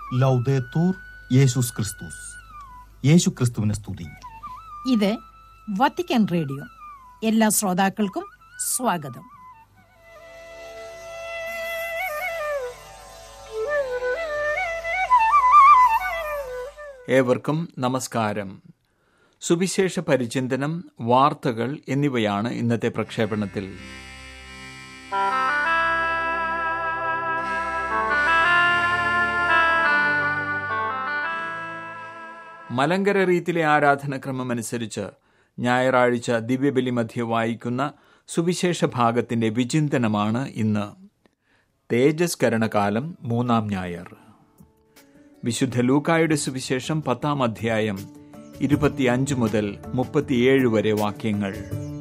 ലൗദേത്തൂർ യേശുസ് ക്രിസ്തുസ് യേശു ക്രിസ്തുവിനെ സ്തുതി ഇത് വത്തിക്കാൻ റേഡിയോ എല്ലാ ശ്രോതാക്കൾക്കും സ്വാഗതം ഏവർക്കും നമസ്കാരം സുവിശേഷ പരിചിന്തനം വാർത്തകൾ എന്നിവയാണ് ഇന്നത്തെ പ്രക്ഷേപണത്തിൽ മലങ്കര റീത്തിലെ ആരാധനക്രമം അനുസരിച്ച് ഞായറാഴ്ച ദിവ്യബലി മധ്യ വായിക്കുന്ന സുവിശേഷ ഭാഗത്തിന്റെ വിചിന്തനമാണ് ഇന്ന് തേജസ്കരണകാലം മൂന്നാം ഞായർ വിശുദ്ധ ലൂക്കായുടെ സുവിശേഷം പത്താം അധ്യായം ഇരുപത്തിയഞ്ച് മുതൽ മുപ്പത്തിയേഴ് വരെ വാക്യങ്ങൾ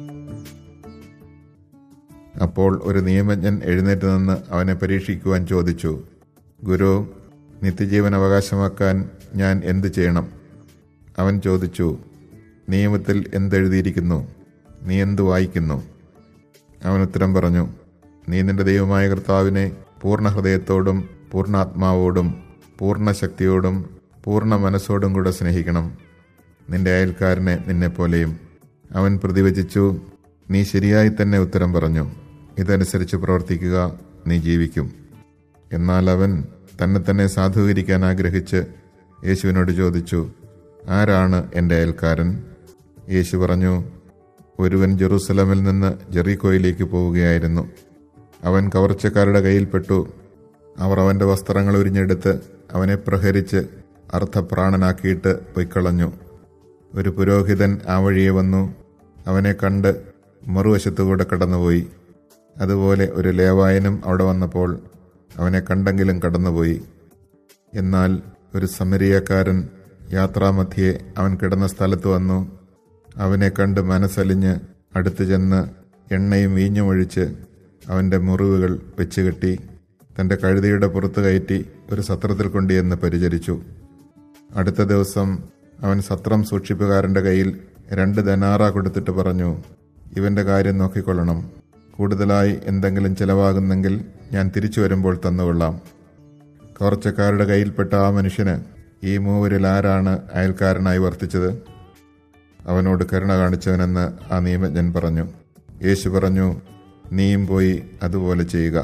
അപ്പോൾ ഒരു നിയമജ്ഞൻ എഴുന്നേറ്റ് നിന്ന് അവനെ പരീക്ഷിക്കുവാൻ ചോദിച്ചു ഗുരു നിത്യജീവൻ അവകാശമാക്കാൻ ഞാൻ എന്ത് ചെയ്യണം അവൻ ചോദിച്ചു നിയമത്തിൽ എന്തെഴുതിയിരിക്കുന്നു നീ എന്ത് വായിക്കുന്നു അവൻ ഉത്തരം പറഞ്ഞു നീ നിന്റെ ദൈവമായ കർത്താവിനെ പൂർണ്ണ ഹൃദയത്തോടും പൂർണ്ണാത്മാവോടും പൂർണ്ണ ശക്തിയോടും പൂർണ്ണ മനസ്സോടും കൂടെ സ്നേഹിക്കണം നിന്റെ അയൽക്കാരനെ നിന്നെപ്പോലെയും അവൻ പ്രതിവചിച്ചു നീ ശരിയായി തന്നെ ഉത്തരം പറഞ്ഞു ഇതനുസരിച്ച് പ്രവർത്തിക്കുക നീ ജീവിക്കും എന്നാൽ അവൻ തന്നെ തന്നെ സാധൂകരിക്കാൻ ആഗ്രഹിച്ച് യേശുവിനോട് ചോദിച്ചു ആരാണ് എൻ്റെ അയൽക്കാരൻ യേശു പറഞ്ഞു ഒരുവൻ ജെറൂസലമിൽ നിന്ന് ജെറീക്കോയിലേക്ക് പോവുകയായിരുന്നു അവൻ കവർച്ചക്കാരുടെ കയ്യിൽപ്പെട്ടു അവർ അവൻ്റെ വസ്ത്രങ്ങൾ ഉരിഞ്ഞെടുത്ത് അവനെ പ്രഹരിച്ച് അർത്ഥപ്രാണനാക്കിയിട്ട് പൊയ്ക്കളഞ്ഞു ഒരു പുരോഹിതൻ ആ വഴിയെ വന്നു അവനെ കണ്ട് മറുവശത്തുകൂടെ കടന്നുപോയി അതുപോലെ ഒരു ലേവായനും അവിടെ വന്നപ്പോൾ അവനെ കണ്ടെങ്കിലും കടന്നുപോയി എന്നാൽ ഒരു സമരിയക്കാരൻ യാത്രാമധ്യേ അവൻ കിടന്ന സ്ഥലത്ത് വന്നു അവനെ കണ്ട് മനസ്സലിഞ്ഞ് അടുത്തു ചെന്ന് എണ്ണയും വീഞ്ഞുമൊഴിച്ച് അവൻ്റെ മുറിവുകൾ വെച്ചുകെട്ടി തൻ്റെ കഴുതയുടെ പുറത്ത് കയറ്റി ഒരു സത്രത്തിൽ കൊണ്ടുചെന്ന് പരിചരിച്ചു അടുത്ത ദിവസം അവൻ സത്രം സൂക്ഷിപ്പുകാരൻ്റെ കയ്യിൽ രണ്ട് ധനാറ കൊടുത്തിട്ട് പറഞ്ഞു ഇവന്റെ കാര്യം നോക്കിക്കൊള്ളണം കൂടുതലായി എന്തെങ്കിലും ചെലവാകുന്നെങ്കിൽ ഞാൻ തിരിച്ചു വരുമ്പോൾ തന്നുകൊള്ളാം കവർച്ചക്കാരുടെ കയ്യിൽപ്പെട്ട ആ മനുഷ്യന് ഈ മൂവരിൽ ആരാണ് അയൽക്കാരനായി വർത്തിച്ചത് അവനോട് കരുണ കാണിച്ചവനെന്ന് ആ നിയമജ്ഞൻ പറഞ്ഞു യേശു പറഞ്ഞു നീയും പോയി അതുപോലെ ചെയ്യുക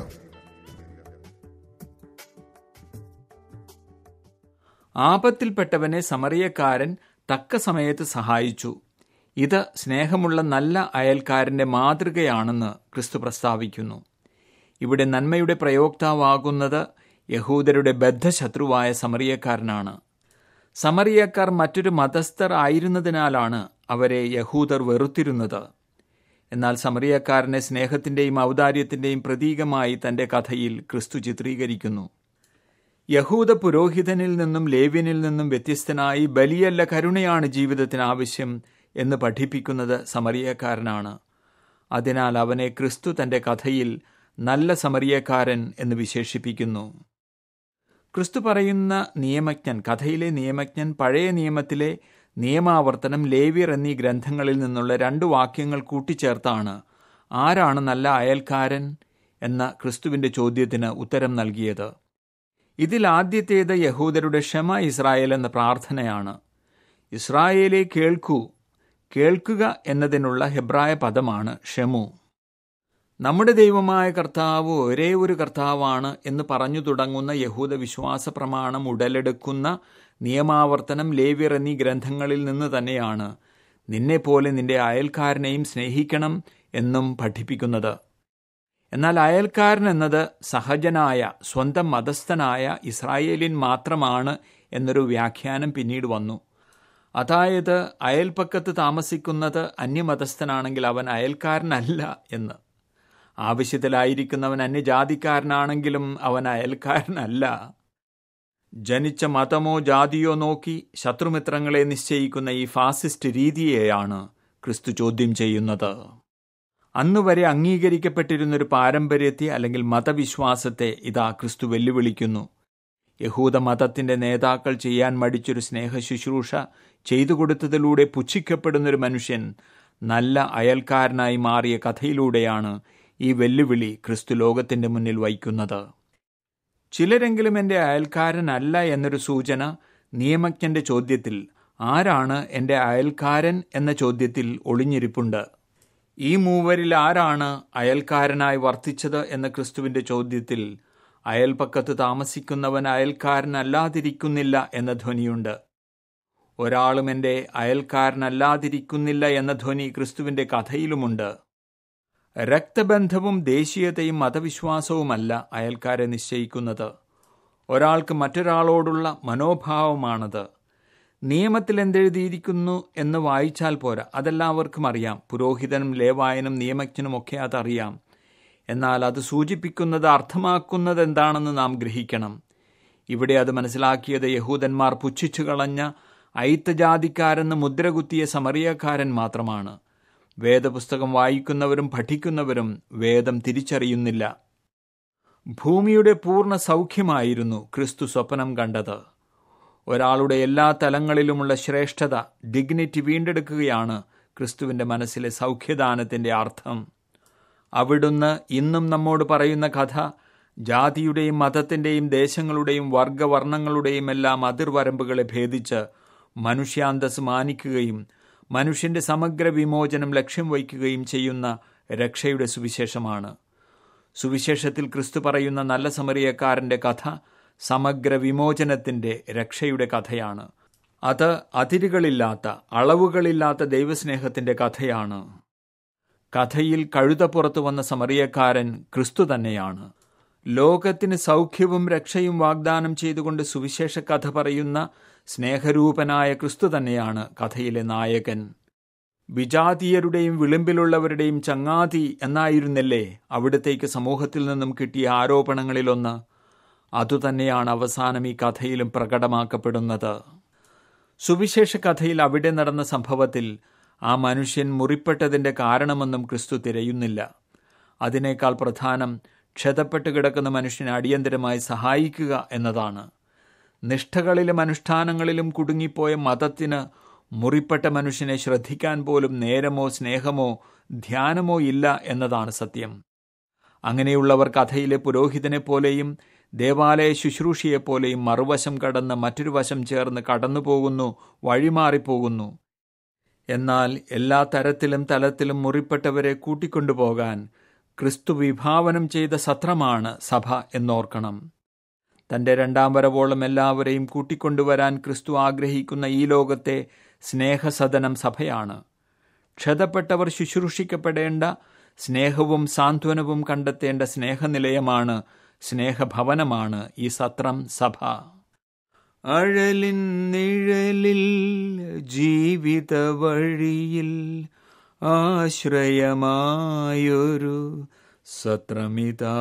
ആപത്തിൽപ്പെട്ടവനെ സമറിയക്കാരൻ തക്ക സമയത്ത് സഹായിച്ചു ഇത് സ്നേഹമുള്ള നല്ല അയൽക്കാരന്റെ മാതൃകയാണെന്ന് ക്രിസ്തു പ്രസ്താവിക്കുന്നു ഇവിടെ നന്മയുടെ പ്രയോക്താവാകുന്നത് യഹൂദരുടെ ബദ്ധശത്രുവായ സമറിയക്കാരനാണ് സമറിയക്കാർ മറ്റൊരു മതസ്ഥർ ആയിരുന്നതിനാലാണ് അവരെ യഹൂദർ വെറുത്തിരുന്നത് എന്നാൽ സമറിയക്കാരനെ സ്നേഹത്തിന്റെയും ഔദാര്യത്തിന്റെയും പ്രതീകമായി തന്റെ കഥയിൽ ക്രിസ്തു ചിത്രീകരിക്കുന്നു യഹൂദ പുരോഹിതനിൽ നിന്നും ലേവ്യനിൽ നിന്നും വ്യത്യസ്തനായി ബലിയല്ല കരുണയാണ് ജീവിതത്തിന് ആവശ്യം എന്ന് പഠിപ്പിക്കുന്നത് സമറിയക്കാരനാണ് അതിനാൽ അവനെ ക്രിസ്തു തന്റെ കഥയിൽ നല്ല സമറിയക്കാരൻ എന്ന് വിശേഷിപ്പിക്കുന്നു ക്രിസ്തു പറയുന്ന നിയമജ്ഞൻ കഥയിലെ നിയമജ്ഞൻ പഴയ നിയമത്തിലെ നിയമാവർത്തനം ലേവ്യർ എന്നീ ഗ്രന്ഥങ്ങളിൽ നിന്നുള്ള രണ്ട് വാക്യങ്ങൾ കൂട്ടിച്ചേർത്താണ് ആരാണ് നല്ല അയൽക്കാരൻ എന്ന ക്രിസ്തുവിന്റെ ചോദ്യത്തിന് ഉത്തരം നൽകിയത് ഇതിൽ ആദ്യത്തേത് യഹൂദരുടെ ക്ഷമ ഇസ്രായേൽ എന്ന പ്രാർത്ഥനയാണ് ഇസ്രായേലെ കേൾക്കൂ കേൾക്കുക എന്നതിനുള്ള ഹെബ്രായ പദമാണ് ഷെമു നമ്മുടെ ദൈവമായ കർത്താവ് ഒരേ ഒരു കർത്താവാണ് എന്ന് പറഞ്ഞു തുടങ്ങുന്ന യഹൂദ വിശ്വാസ പ്രമാണം ഉടലെടുക്കുന്ന നിയമാവർത്തനം ലേവ്യർ എന്നീ ഗ്രന്ഥങ്ങളിൽ നിന്ന് തന്നെയാണ് നിന്നെപ്പോലെ നിന്റെ അയൽക്കാരനെയും സ്നേഹിക്കണം എന്നും പഠിപ്പിക്കുന്നത് എന്നാൽ അയൽക്കാരൻ എന്നത് സഹജനായ സ്വന്തം മതസ്ഥനായ ഇസ്രായേലിൻ മാത്രമാണ് എന്നൊരു വ്യാഖ്യാനം പിന്നീട് വന്നു അതായത് അയൽപ്പക്കത്ത് താമസിക്കുന്നത് അന്യമതസ്ഥനാണെങ്കിൽ അവൻ അയൽക്കാരനല്ല എന്ന് ആവശ്യത്തിലായിരിക്കുന്നവൻ അന്യജാതിക്കാരനാണെങ്കിലും അവൻ അയൽക്കാരനല്ല ജനിച്ച മതമോ ജാതിയോ നോക്കി ശത്രുമിത്രങ്ങളെ നിശ്ചയിക്കുന്ന ഈ ഫാസിസ്റ്റ് രീതിയെയാണ് ക്രിസ്തു ചോദ്യം ചെയ്യുന്നത് അന്നുവരെ അംഗീകരിക്കപ്പെട്ടിരുന്നൊരു പാരമ്പര്യത്തെ അല്ലെങ്കിൽ മതവിശ്വാസത്തെ ഇതാ ക്രിസ്തു വെല്ലുവിളിക്കുന്നു യഹൂദ മതത്തിന്റെ നേതാക്കൾ ചെയ്യാൻ മടിച്ചൊരു സ്നേഹ ശുശ്രൂഷ ചെയ്തു കൊടുത്തതിലൂടെ പുച്ഛിക്കപ്പെടുന്നൊരു മനുഷ്യൻ നല്ല അയൽക്കാരനായി മാറിയ കഥയിലൂടെയാണ് ഈ വെല്ലുവിളി ക്രിസ്തു ലോകത്തിന്റെ മുന്നിൽ വയ്ക്കുന്നത് ചിലരെങ്കിലും എൻ്റെ അയൽക്കാരനല്ല എന്നൊരു സൂചന നിയമജ്ഞന്റെ ചോദ്യത്തിൽ ആരാണ് എൻ്റെ അയൽക്കാരൻ എന്ന ചോദ്യത്തിൽ ഒളിഞ്ഞിരിപ്പുണ്ട് ഈ മൂവരിൽ ആരാണ് അയൽക്കാരനായി വർത്തിച്ചത് എന്ന ക്രിസ്തുവിന്റെ ചോദ്യത്തിൽ അയൽപക്കത്ത് താമസിക്കുന്നവൻ അയൽക്കാരനല്ലാതിരിക്കുന്നില്ല എന്ന ധ്വനിയുണ്ട് ഒരാളും എൻ്റെ അയൽക്കാരനല്ലാതിരിക്കുന്നില്ല എന്ന ധ്വനി ക്രിസ്തുവിന്റെ കഥയിലുമുണ്ട് രക്തബന്ധവും ദേശീയതയും മതവിശ്വാസവുമല്ല അയൽക്കാരെ നിശ്ചയിക്കുന്നത് ഒരാൾക്ക് മറ്റൊരാളോടുള്ള മനോഭാവമാണത് നിയമത്തിൽ എന്തെഴുതിയിരിക്കുന്നു എന്ന് വായിച്ചാൽ പോരാ അതെല്ലാവർക്കും അറിയാം പുരോഹിതനും ലേവായനും നിയമജ്ഞനും ഒക്കെ അതറിയാം എന്നാൽ അത് സൂചിപ്പിക്കുന്നത് അർത്ഥമാക്കുന്നത് എന്താണെന്ന് നാം ഗ്രഹിക്കണം ഇവിടെ അത് മനസ്സിലാക്കിയത് യഹൂദന്മാർ പുച്ഛിച്ചു കളഞ്ഞ ഐത്തജാതിക്കാരെന്ന് മുദ്രകുത്തിയ സമറിയക്കാരൻ മാത്രമാണ് വേദപുസ്തകം വായിക്കുന്നവരും പഠിക്കുന്നവരും വേദം തിരിച്ചറിയുന്നില്ല ഭൂമിയുടെ പൂർണ്ണ സൗഖ്യമായിരുന്നു ക്രിസ്തു സ്വപ്നം കണ്ടത് ഒരാളുടെ എല്ലാ തലങ്ങളിലുമുള്ള ശ്രേഷ്ഠത ഡിഗ്നിറ്റി വീണ്ടെടുക്കുകയാണ് ക്രിസ്തുവിന്റെ മനസ്സിലെ സൗഖ്യദാനത്തിന്റെ അർത്ഥം അവിടുന്ന് ഇന്നും നമ്മോട് പറയുന്ന കഥ ജാതിയുടെയും മതത്തിന്റെയും ദേശങ്ങളുടെയും വർഗവർണ്ണങ്ങളുടെയും എല്ലാം അതിർവരമ്പുകളെ ഭേദിച്ച് മനുഷ്യാന്തസ് മാനിക്കുകയും മനുഷ്യന്റെ സമഗ്ര വിമോചനം ലക്ഷ്യം വയ്ക്കുകയും ചെയ്യുന്ന രക്ഷയുടെ സുവിശേഷമാണ് സുവിശേഷത്തിൽ ക്രിസ്തു പറയുന്ന നല്ല സമറിയക്കാരന്റെ കഥ സമഗ്ര വിമോചനത്തിന്റെ രക്ഷയുടെ കഥയാണ് അത് അതിരുകളില്ലാത്ത അളവുകളില്ലാത്ത ദൈവസ്നേഹത്തിന്റെ കഥയാണ് കഥയിൽ കഴുതപ്പുറത്തു വന്ന സമറിയക്കാരൻ ക്രിസ്തു തന്നെയാണ് ലോകത്തിന് സൗഖ്യവും രക്ഷയും വാഗ്ദാനം ചെയ്തുകൊണ്ട് സുവിശേഷ കഥ പറയുന്ന സ്നേഹരൂപനായ ക്രിസ്തു തന്നെയാണ് കഥയിലെ നായകൻ വിജാതീയരുടെയും വിളിമ്പിലുള്ളവരുടെയും ചങ്ങാതി എന്നായിരുന്നല്ലേ അവിടത്തേക്ക് സമൂഹത്തിൽ നിന്നും കിട്ടിയ ആരോപണങ്ങളിലൊന്ന് അതുതന്നെയാണ് അവസാനം ഈ കഥയിലും പ്രകടമാക്കപ്പെടുന്നത് സുവിശേഷ കഥയിൽ അവിടെ നടന്ന സംഭവത്തിൽ ആ മനുഷ്യൻ മുറിപ്പെട്ടതിന്റെ കാരണമൊന്നും ക്രിസ്തു തിരയുന്നില്ല അതിനേക്കാൾ പ്രധാനം ക്ഷതപ്പെട്ട് കിടക്കുന്ന മനുഷ്യനെ അടിയന്തരമായി സഹായിക്കുക എന്നതാണ് നിഷ്ഠകളിലും അനുഷ്ഠാനങ്ങളിലും കുടുങ്ങിപ്പോയ മതത്തിന് മുറിപ്പെട്ട മനുഷ്യനെ ശ്രദ്ധിക്കാൻ പോലും നേരമോ സ്നേഹമോ ധ്യാനമോ ഇല്ല എന്നതാണ് സത്യം അങ്ങനെയുള്ളവർ കഥയിലെ പുരോഹിതനെ പോലെയും ദേവാലയ ശുശ്രൂഷയെപ്പോലെയും മറുവശം കടന്ന് മറ്റൊരു വശം ചേർന്ന് കടന്നുപോകുന്നു വഴിമാറിപ്പോകുന്നു എന്നാൽ എല്ലാ തരത്തിലും തലത്തിലും മുറിപ്പെട്ടവരെ കൂട്ടിക്കൊണ്ടുപോകാൻ ക്രിസ്തു വിഭാവനം ചെയ്ത സത്രമാണ് സഭ എന്നോർക്കണം തന്റെ രണ്ടാം വരവോളം എല്ലാവരെയും കൂട്ടിക്കൊണ്ടുവരാൻ ക്രിസ്തു ആഗ്രഹിക്കുന്ന ഈ ലോകത്തെ സ്നേഹസദനം സഭയാണ് ക്ഷതപ്പെട്ടവർ ശുശ്രൂഷിക്കപ്പെടേണ്ട സ്നേഹവും സാന്ത്വനവും കണ്ടെത്തേണ്ട സ്നേഹനിലയമാണ് സ്നേഹഭവനമാണ് ഈ സത്രം സഭ അഴലിൻ നിഴലിൽ ജീവിത വഴിയിൽ ആശ്രയമായൊരു സത്രമിതാ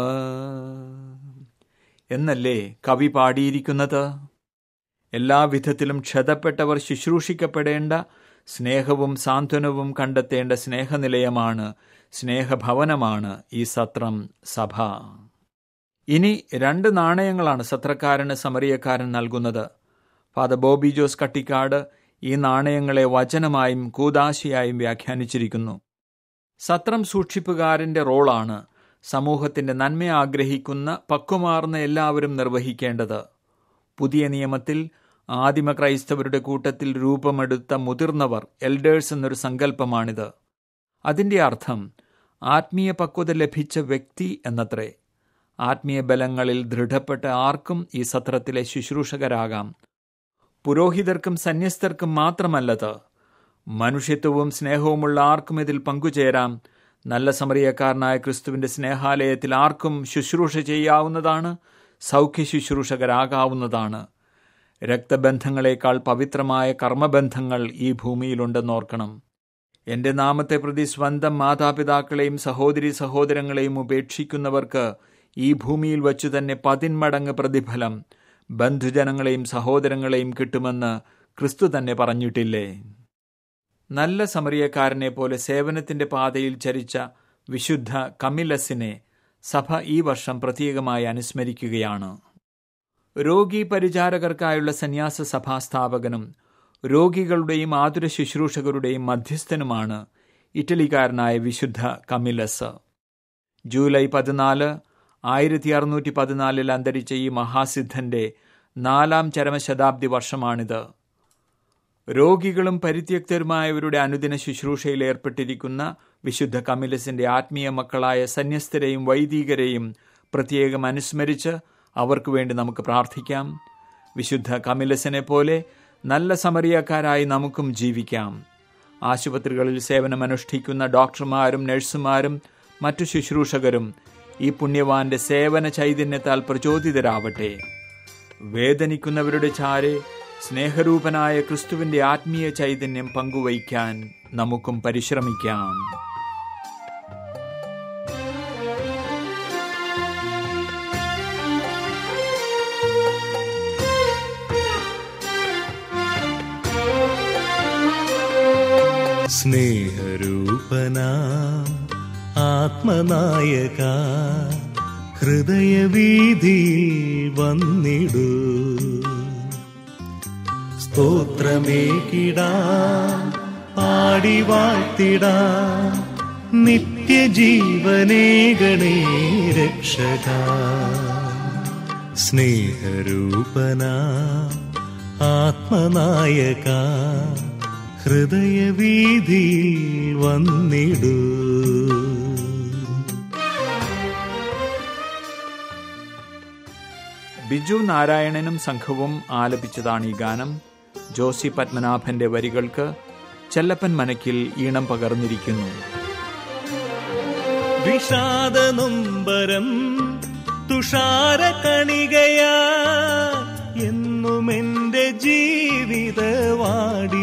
എന്നല്ലേ കവി പാടിയിരിക്കുന്നത് എല്ലാവിധത്തിലും ക്ഷതപ്പെട്ടവർ ശുശ്രൂഷിക്കപ്പെടേണ്ട സ്നേഹവും സാന്ത്വനവും കണ്ടെത്തേണ്ട സ്നേഹനിലയമാണ് സ്നേഹഭവനമാണ് ഈ സത്രം സഭ ഇനി രണ്ട് നാണയങ്ങളാണ് സത്രക്കാരന് സമറിയക്കാരൻ നൽകുന്നത് ഫാദർ ബോബി ജോസ് കട്ടിക്കാട് ഈ നാണയങ്ങളെ വചനമായും കൂതാശയായും വ്യാഖ്യാനിച്ചിരിക്കുന്നു സത്രം സൂക്ഷിപ്പുകാരന്റെ റോളാണ് സമൂഹത്തിന്റെ നന്മ ആഗ്രഹിക്കുന്ന പക്വമാർന്ന എല്ലാവരും നിർവഹിക്കേണ്ടത് പുതിയ നിയമത്തിൽ ആദിമ ക്രൈസ്തവരുടെ കൂട്ടത്തിൽ രൂപമെടുത്ത മുതിർന്നവർ എൽഡേഴ്സ് എന്നൊരു സങ്കല്പമാണിത് അതിന്റെ അർത്ഥം ആത്മീയ പക്വത ലഭിച്ച വ്യക്തി എന്നത്രേ ആത്മീയ ബലങ്ങളിൽ ദൃഢപ്പെട്ട ആർക്കും ഈ സത്രത്തിലെ ശുശ്രൂഷകരാകാം പുരോഹിതർക്കും സന്യസ്തർക്കും മാത്രമല്ലത് മനുഷ്യത്വവും സ്നേഹവുമുള്ള ആർക്കും ഇതിൽ പങ്കുചേരാം നല്ല സമറിയക്കാരനായ ക്രിസ്തുവിന്റെ സ്നേഹാലയത്തിൽ ആർക്കും ശുശ്രൂഷ ചെയ്യാവുന്നതാണ് സൗഖ്യ ശുശ്രൂഷകരാകാവുന്നതാണ് രക്തബന്ധങ്ങളെക്കാൾ പവിത്രമായ കർമ്മബന്ധങ്ങൾ ഈ ഭൂമിയിലുണ്ടെന്നോർക്കണം എന്റെ നാമത്തെ പ്രതി സ്വന്തം മാതാപിതാക്കളെയും സഹോദരി സഹോദരങ്ങളെയും ഉപേക്ഷിക്കുന്നവർക്ക് ഈ ഭൂമിയിൽ വച്ചു തന്നെ പതിന്മടങ്ങ് പ്രതിഫലം ബന്ധുജനങ്ങളെയും സഹോദരങ്ങളെയും കിട്ടുമെന്ന് ക്രിസ്തു തന്നെ പറഞ്ഞിട്ടില്ലേ നല്ല സമറിയക്കാരനെ പോലെ സേവനത്തിന്റെ പാതയിൽ ചരിച്ച വിശുദ്ധ കമിലസിനെ സഭ ഈ വർഷം പ്രത്യേകമായി അനുസ്മരിക്കുകയാണ് രോഗി പരിചാരകർക്കായുള്ള സന്യാസ സഭാസ്ഥാപകനും രോഗികളുടെയും ആതുര ശുശ്രൂഷകരുടെയും മധ്യസ്ഥനുമാണ് ഇറ്റലിക്കാരനായ വിശുദ്ധ കമിലസ് ജൂലൈ പതിനാല് ആയിരത്തി അറുന്നൂറ്റി പതിനാലിൽ അന്തരിച്ച ഈ മഹാസിദ്ധന്റെ നാലാം ചരമശതാബ്ദി വർഷമാണിത് രോഗികളും പരിത്യക്തരുമായവരുടെ അനുദിന ശുശ്രൂഷയിൽ ഏർപ്പെട്ടിരിക്കുന്ന വിശുദ്ധ കമിലസിന്റെ ആത്മീയ മക്കളായ സന്യസ്തരെയും വൈദികരെയും പ്രത്യേകം അനുസ്മരിച്ച് അവർക്ക് വേണ്ടി നമുക്ക് പ്രാർത്ഥിക്കാം വിശുദ്ധ കമിലസിനെ പോലെ നല്ല സമറിയക്കാരായി നമുക്കും ജീവിക്കാം ആശുപത്രികളിൽ സേവനമനുഷ്ഠിക്കുന്ന ഡോക്ടർമാരും നഴ്സുമാരും മറ്റു ശുശ്രൂഷകരും ഈ പുണ്യവാന്റെ സേവന ചൈതന്യത്താൽ പ്രചോദിതരാവട്ടെ വേദനിക്കുന്നവരുടെ ചാരെ സ്നേഹരൂപനായ ക്രിസ്തുവിന്റെ ആത്മീയ ചൈതന്യം പങ്കുവയ്ക്കാൻ നമുക്കും പരിശ്രമിക്കാം സ്നേഹരൂപനാം ആത്മനായക ഹൃദയവീതിയിൽ വന്നിടൂ സ്തോത്രമേകിടാ പാടി വാഴ്ത്തിടാ നിത്യജീവനേകണേ രക്ഷക സ്നേഹരൂപനാ ആത്മനായക ഹൃദയവീതിയിൽ വന്നിടൂ ബിജു നാരായണനും സംഘവും ആലപിച്ചതാണ് ഈ ഗാനം ജോസി പത്മനാഭന്റെ വരികൾക്ക് ചെല്ലപ്പൻ മനക്കിൽ ഈണം പകർന്നിരിക്കുന്നു വിഷാദനൊമ്പരം തുഷാര കണികയാ എന്നും എന്റെ ജീവിതവാടി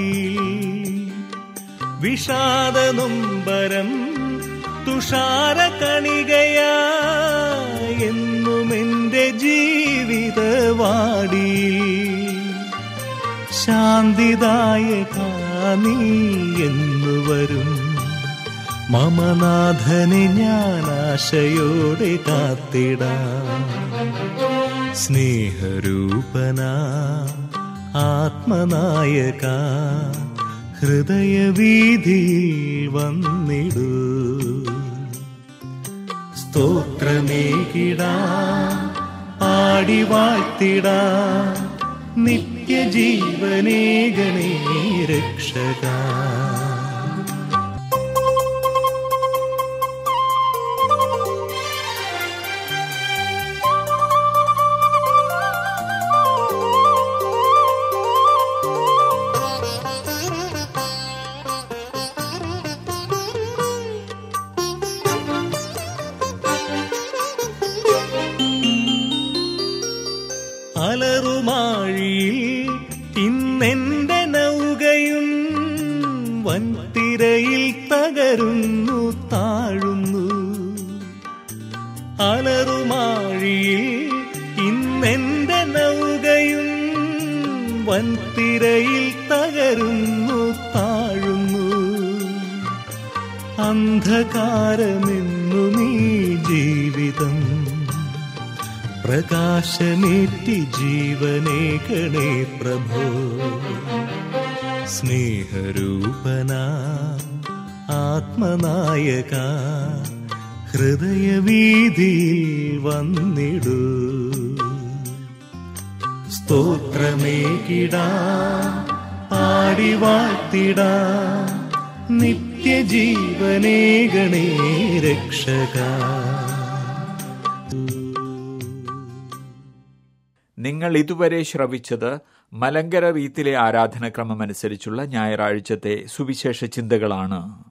വിഷാദനൊമ്പരം തുഷാര കണികയാ എന്നും എന്റെ ജീവിതവാടി ശാന്തിദായക നീ എന്നു വരും മമനാഥനെ ഞാൻ ആശയോടെ കാത്തിടാം സ്നേഹരൂപനാ ആത്മനായക ഹൃദയവീതിയിൽ വന്നിടൂ സ്തോത്രമേകിടാ ആടി വാഴ്ത്തിടാ നിത്യജീവനേകണേ രക്ഷക അലറുമാഴിയിൽ ഇന്നെന്റെ നൗകയും വൻതിരയിൽ തകരുന്നു താഴുന്നു അലറുമാഴിയിൽ ഇന്നെന്റെ നൗകയും വൻതിരയിൽ തകരുന്നു താഴുന്നു അന്ധകാരമെന്നു നീ ജീവിതം പ്രകാശമേറ്റി ജീവനേ ഗണേ പ്രഭോ സ്നേഹരൂപനാ ആത്മനായക ഹൃദയവീതിയിൽ വന്നിടൂ സ്തോത്രമേകിടാ ആടി വാഴ്ത്തിടാ നിത്യജീവനേ ഗണേ രക്ഷക നിങ്ങൾ ഇതുവരെ ശ്രവിച്ചത് മലങ്കര റീത്തിലെ ആരാധനക്രമമനുസരിച്ചുള്ള ഞായറാഴ്ചത്തെ സുവിശേഷ ചിന്തകളാണ്